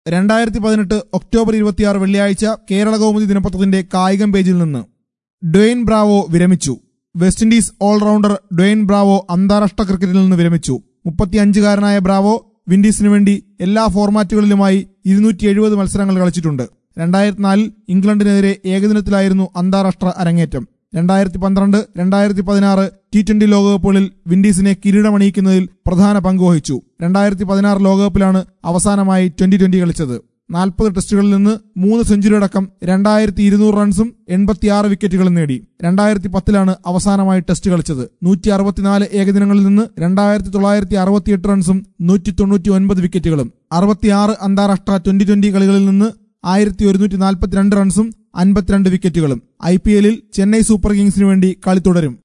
രണ്ടായിരത്തി പതിനെട്ട് ഒക്ടോബർ ഇരുപത്തിയാറ് വെള്ളിയാഴ്ച കേരള കൗമുദി ദിനപത്രത്തിന്റെ കായികം പേജിൽ നിന്ന് ഡ്വെയിൻ ബ്രാവോ വിരമിച്ചു West Indies all rounder Dwayne Bravo അന്താരാഷ്ട്ര ക്രിക്കറ്റിൽ നിന്ന് വിരമിച്ചു മുപ്പത്തിയഞ്ചുകാരനായ ബ്രാവോ വിൻഡീസിനു വേണ്ടി എല്ലാ ഫോർമാറ്റുകളിലുമായി ഇരുന്നൂറ്റി എഴുപത് മത്സരങ്ങൾ കളിച്ചിട്ടുണ്ട് രണ്ടായിരത്തി നാലിൽ ഇംഗ്ലണ്ടിനെതിരെ ഏകദിനത്തിലായിരുന്നു അന്താരാഷ്ട്ര അരങ്ങേറ്റം രണ്ടായിരത്തി പന്ത്രണ്ട് രണ്ടായിരത്തി പതിനാറ് ടി ട്വന്റി ലോകകപ്പുകളിൽ വിൻഡീസിനെ കിരീടമണിയിക്കുന്നതിൽ പ്രധാന പങ്കുവഹിച്ചു രണ്ടായിരത്തി പതിനാറ് ലോകകപ്പിലാണ് അവസാനമായി ട്വന്റി ട്വന്റി കളിച്ചത് നാൽപ്പത് ടെസ്റ്റുകളിൽ നിന്ന് മൂന്ന് സെഞ്ചുറി അടക്കം രണ്ടായിരത്തി ഇരുന്നൂറ് റൺസും എൺപത്തിയാറ് വിക്കറ്റുകളും നേടി രണ്ടായിരത്തി പത്തിലാണ് അവസാനമായി ടെസ്റ്റ് കളിച്ചത് നൂറ്റി അറുപത്തിനാല് ഏകദിനങ്ങളിൽ നിന്ന് രണ്ടായിരത്തി തൊള്ളായിരത്തി അറുപത്തിയെട്ട് റൺസും നൂറ്റി തൊണ്ണൂറ്റി ഒൻപത് വിക്കറ്റുകളും അറുപത്തിയാറ് അന്താരാഷ്ട്ര ട്വന്റി ട്വന്റി കളികളിൽ നിന്ന് ആയിരത്തി ഒരുന്നൂറ്റി നാൽപ്പത്തിരണ്ട് റൺസും അൻപത്തിരണ്ട് വിക്കറ്റുകളും ഐ പി എല്ലിൽ ചെന്നൈ സൂപ്പർ കിങ്സിനു വേണ്ടി കളി തുടരും